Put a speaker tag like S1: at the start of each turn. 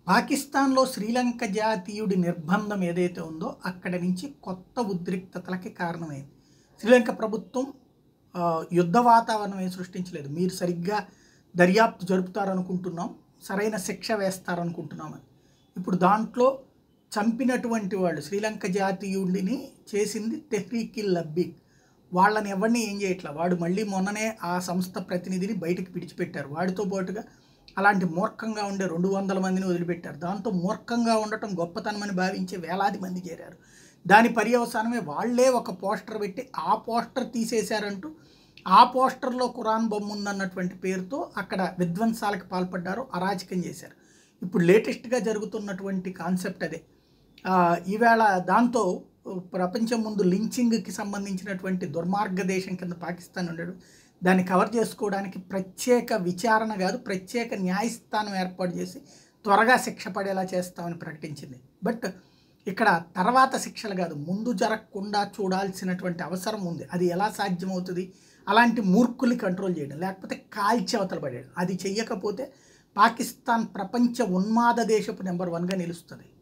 S1: పాకిస్తాన్లో శ్రీలంక జాతీయుడి నిర్బంధం ఏదైతే ఉందో అక్కడి నుంచి కొత్త ఉద్రిక్తతలకి కారణమైంది శ్రీలంక ప్రభుత్వం ఆ, యుద్ధ వాతావరణం ఏం సృష్టించలేదు మీరు సరిగ్గా దర్యాప్తు జరుపుతారనుకుంటున్నాం సరైన శిక్ష వేస్తారనుకుంటున్నామని ఇప్పుడు దాంట్లో చంపినటువంటి వాళ్ళు శ్రీలంక జాతీయుడిని చేసింది తెహ్రీకి లబ్బీక్ వాళ్ళని ఎవరిని ఏం చేయట్లా వాడు మళ్ళీ మొన్ననే ఆ సంస్థ ప్రతినిధిని బయటకు పిడిచిపెట్టారు వాడితో పాటుగా అలాంటి మూర్ఖంగా ఉండే రెండు వందల మందిని వదిలిపెట్టారు దాంతో మూర్ఖంగా ఉండటం గొప్పతనమని భావించే వేలాది మంది చేరారు దాని పర్యవసానమే వాళ్ళే ఒక పోస్టర్ పెట్టి ఆ పోస్టర్ తీసేశారంటూ ఆ పోస్టర్లో ఖురాన్ బొమ్మ ఉందన్నటువంటి పేరుతో అక్కడ విధ్వంసాలకు పాల్పడ్డారు అరాచకం చేశారు ఇప్పుడు లేటెస్ట్గా జరుగుతున్నటువంటి కాన్సెప్ట్ అదే ఆ, ఈవేళ దాంతో ప్రపంచం ముందు లించింగ్కి సంబంధించినటువంటి దుర్మార్గ దేశం కింద పాకిస్తాన్ ఉండడు దాన్ని కవర్ చేసుకోవడానికి ప్రత్యేక విచారణ కాదు ప్రత్యేక న్యాయస్థానం ఏర్పాటు చేసి త్వరగా శిక్ష పడేలా చేస్తామని ప్రకటించింది బట్ ఇక్కడ తర్వాత శిక్షలు కాదు ముందు జరగకుండా చూడాల్సినటువంటి అవసరం ఉంది అది ఎలా సాధ్యమవుతుంది అలాంటి మూర్ఖుల్ని కంట్రోల్ చేయడం లేకపోతే కాల్చి అవతల పడేయడం అది చెయ్యకపోతే పాకిస్తాన్ ప్రపంచ ఉన్మాద దేశపు నెంబర్ వన్గా నిలుస్తుంది